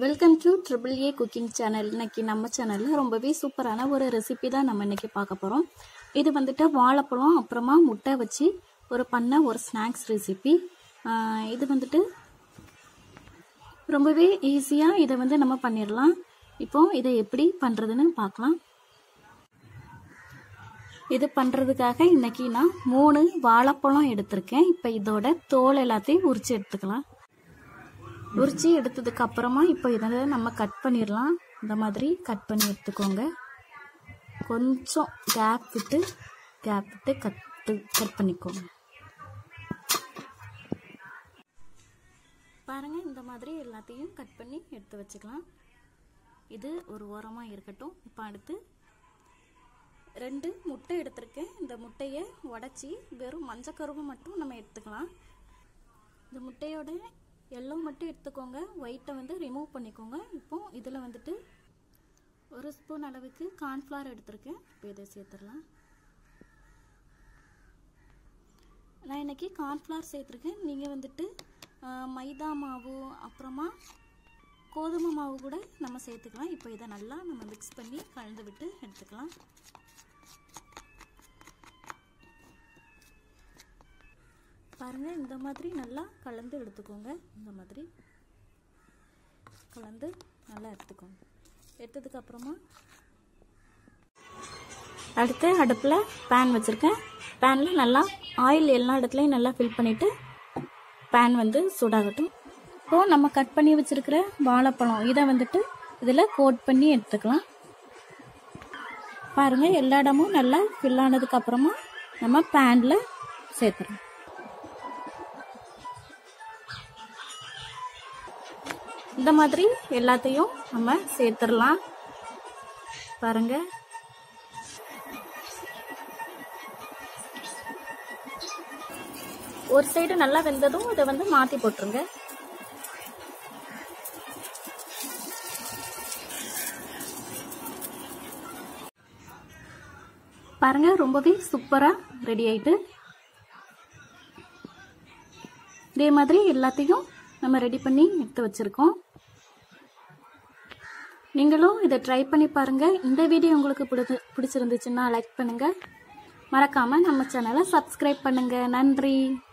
welcome to triple A cooking channel இன்னைக்கு நம்ம சேனலில் ரொம்பவே சூப்பரான ஒரு ரெசிபி தான் நம்ம இன்னைக்கு பார்க்க போகிறோம் இது வந்துட்டு வாழைப்பழம் அப்புறமா முட்டை வச்சு ஒரு பண்ண ஒரு ஸ்நாக்ஸ் ரெசிபி இது வந்துட்டு ரொம்பவே ஈஸியாக இதை வந்து நம்ம பண்ணிடலாம் இப்போ இதை எப்படி பண்ணுறதுன்னு பார்க்கலாம் இது பண்ணுறதுக்காக இன்னைக்கு நான் மூணு வாழைப்பழம் எடுத்திருக்கேன் இப்போ இதோட தோல் எல்லாத்தையும் உரிச்சு எடுத்துக்கலாம் உரிச்சு எடுத்ததுக்கு அப்புறமா இப்போ இதை நம்ம கட் பண்ணிடலாம் இந்த மாதிரி கட் பண்ணி எடுத்துக்கோங்க கொஞ்சம் கேப் விட்டு கேப் விட்டு கட்டு கட் பண்ணிக்கோங்க பாருங்க இந்த மாதிரி எல்லாத்தையும் கட் பண்ணி எடுத்து வச்சுக்கலாம் இது ஒரு ஓரமாக இருக்கட்டும் இப்போ அடுத்து ரெண்டு முட்டை எடுத்திருக்கேன் இந்த முட்டையை உடச்சி வெறும் மஞ்சக்கருவை மட்டும் நம்ம எடுத்துக்கலாம் இந்த முட்டையோட எல்லோ மட்டும் எடுத்துக்கோங்க ஒயிட்டை வந்து ரிமூவ் பண்ணிக்கோங்க இப்போ இதில் வந்துட்டு ஒரு ஸ்பூன் அளவுக்கு கார்ன்ஃப்ளவர் எடுத்திருக்கேன் இப்போ இதை சேர்த்துடலாம் நான் இன்னைக்கு கார்ன்ஃப்ளவர் சேர்த்துருக்கேன் நீங்கள் வந்துட்டு மைதா மாவு அப்புறமா கோதுமை மாவு கூட நம்ம சேர்த்துக்கலாம் இப்போ இதை நல்லா நம்ம மிக்ஸ் பண்ணி கலந்து விட்டு எடுத்துக்கலாம் பாருங்கள் இந்த மாதிரி நல்லா கலந்து எடுத்துக்கோங்க இந்த மாதிரி கலந்து நல்லா எடுத்துக்கோங்க எடுத்ததுக்கு அப்புறமா அடுத்து அடுப்பில் பேன் வச்சுருக்கேன் பேனில் நல்லா ஆயில் எல்லா இடத்துலையும் நல்லா ஃபில் பண்ணிவிட்டு பேன் வந்து சூடாகட்டும் இப்போது நம்ம கட் பண்ணி வச்சுருக்கிற வாழைப்பழம் இதை வந்துட்டு இதில் கோட் பண்ணி எடுத்துக்கலாம் பாருங்கள் எல்லா இடமும் நல்லா ஃபில் ஆனதுக்கு அப்புறமா நம்ம பேனில் சேர்த்துறோம் இந்த மாதிரி எல்லாத்தையும் நம்ம சேர்த்துடலாம் பாருங்க ஒரு சைடு நல்லா வெந்ததும் இதை வந்து மாற்றி போட்டுருங்க பாருங்க ரொம்பவே சூப்பராக ரெடி ஆயிட்டு இதே மாதிரி எல்லாத்தையும் நம்ம ரெடி பண்ணி எடுத்து வச்சுருக்கோம் நீங்களும் இதை ட்ரை பண்ணி பாருங்கள் இந்த வீடியோ உங்களுக்கு பிடிச்சி பிடிச்சிருந்துச்சுன்னா லைக் பண்ணுங்கள் மறக்காமல் நம்ம சேனலை சப்ஸ்கிரைப் பண்ணுங்கள் நன்றி